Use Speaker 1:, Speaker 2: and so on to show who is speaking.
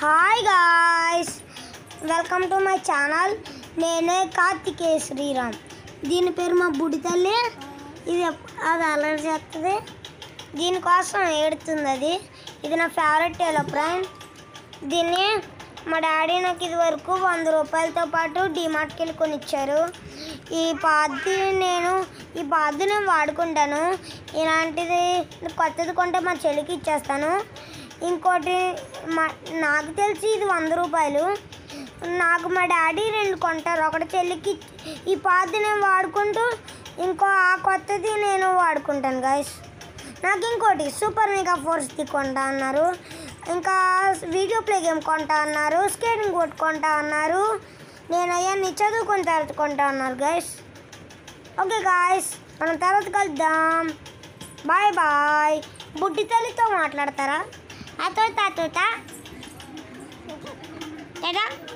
Speaker 1: hi guys welcome to my channel నేనే కార్తికేయ శ్రీరామ్ దీని పేరు మా బుడి తల్లి ఇది ఎప్- అది అలర్ట్ చేస్తుంది దీనికోసం ఏడుతుంది అది ఇది నా ఫేవరెట్ టేలో ఫ్రెండ్ దీన్ని మా డాడీ నాకు ఇది వరకు వంద రూపాయలతో పాటు డిమార్ట్కి వెళ్ళి కొనిచ్చారు ఈ పాది నేను ఈ పాది నేను వాడుకుంటాను ఇలాంటిది కొత్తది కొంటే మా చెల్లికి ఇచ్చేస్తాను ఇంకోటి మా నాకు తెలిసి ఇది వంద రూపాయలు నాకు మా డాడీ రెండు కొంటారు ఒకటి చెల్లికి ఈ పాది నేను వాడుకుంటూ ఇంకో ఆ కొత్తది నేను వాడుకుంటాను గాయస్ నాకు ఇంకోటి సూపర్ మెగా ఫోర్స్ది కొంటా అన్నారు ఇంకా వీడియో ప్లే గేమ్ కొంటా అన్నారు స్కేటింగ్ బోర్డ్ కొంటా అన్నారు నేను అవన్నీ చదువుకున్న తర్వాత కొంటా అన్నారు గైస్ ఓకే గాయస్ మనం తర్వాత కలుద్దాం బాయ్ బాయ్ బుడ్డి తల్లితో మాట్లాడతారా అతో తాతో తా కదా